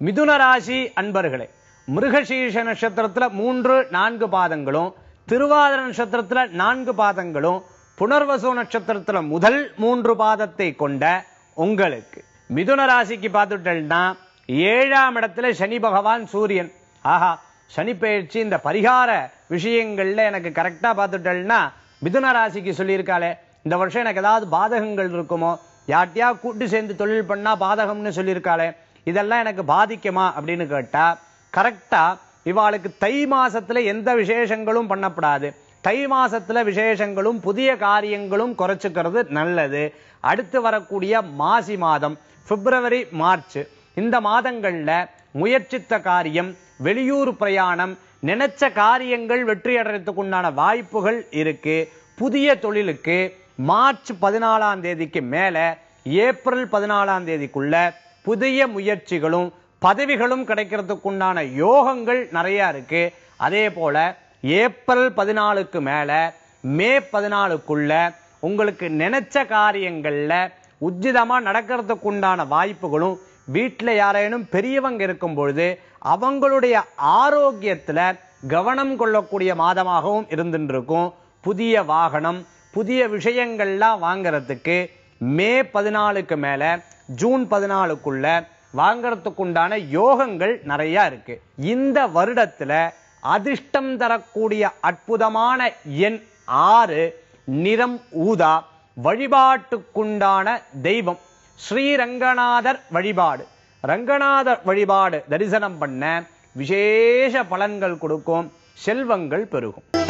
மிதுன ராசி அன்பர்களே மிருகசீர்ஷ நட்சத்திரத்துல மூன்று நான்கு பாதங்களும் திருவாதிர நட்சத்திரத்துல நான்கு பாதங்களும் புனர்வசு நட்சத்திரத்துல முதல் மூன்று பாதத்தை கொண்ட உங்களுக்கு மிதுன ராசிக்கு பார்த்துட்டேன்னா ஏழாம் இடத்துல சனி பகவான் சூரியன் ஆஹா சனி பயிற்சி இந்த பரிகார விஷயங்கள்ல எனக்கு கரெக்டா பார்த்துட்டேன்னா மிதுன ராசிக்கு சொல்லியிருக்காளே இந்த வருஷம் எனக்கு ஏதாவது பாதகங்கள் இருக்குமோ யார்ட்டையா கூட்டு சேர்ந்து தொழில் பண்ணா பாதகம்னு சொல்லியிருக்காளே இதெல்லாம் எனக்கு பாதிக்குமா அப்படின்னு கேட்டா கரெக்டா இவாளுக்கு தை மாசத்துல எந்த விசேஷங்களும் பண்ணப்படாது தை மாசத்துல விசேஷங்களும் புதிய காரியங்களும் குறைச்சுக்கிறது நல்லது அடுத்து வரக்கூடிய மாசி மாதம் பிப்ரவரி மார்ச் இந்த மாதங்கள்ல முயற்சித்த காரியம் வெளியூர் பிரயாணம் நினைச்ச காரியங்கள் வெற்றி அடைறதுக்கு உண்டான வாய்ப்புகள் இருக்கு புதிய தொழிலுக்கு மார்ச் பதினாலாம் தேதிக்கு மேல ஏப்ரல் பதினாலாம் தேதிக்குள்ள புதிய முயற்சிகளும் பதவிகளும் கிடைக்கிறதுக்கு உண்டான யோகங்கள் நிறைய இருக்கு அதே போல ஏப்ரல் பதினாலுக்கு மேல மே பதினாலுக்குள்ள உங்களுக்கு நினைச்ச காரியங்கள்ல உச்சிதமா நடக்கிறதுக்கு உண்டான வாய்ப்புகளும் வீட்டுல யாரேனும் பெரியவங்க இருக்கும் பொழுது அவங்களுடைய ஆரோக்கியத்துல கவனம் கொள்ளக்கூடிய மாதமாகவும் இருந்துட்டு இருக்கும் புதிய வாகனம் புதிய விஷயங்கள்லாம் வாங்குறதுக்கு மே பதினாலுக்கு மேல ஜூன் பதினாலுக்குள்ள வாங்கறதுக்கு உண்டான யோகங்கள் நிறைய இருக்கு இந்த வருடத்துல அதிர்ஷ்டம் தரக்கூடிய அற்புதமான எண் ஆறு நிறம் ஊதா வழிபாட்டுக்குண்டான தெய்வம் ஸ்ரீரங்கநாதர் வழிபாடு ரங்கநாதர் வழிபாடு தரிசனம் பண்ண விசேஷ பலன்கள் கொடுக்கும் செல்வங்கள் பெருகும்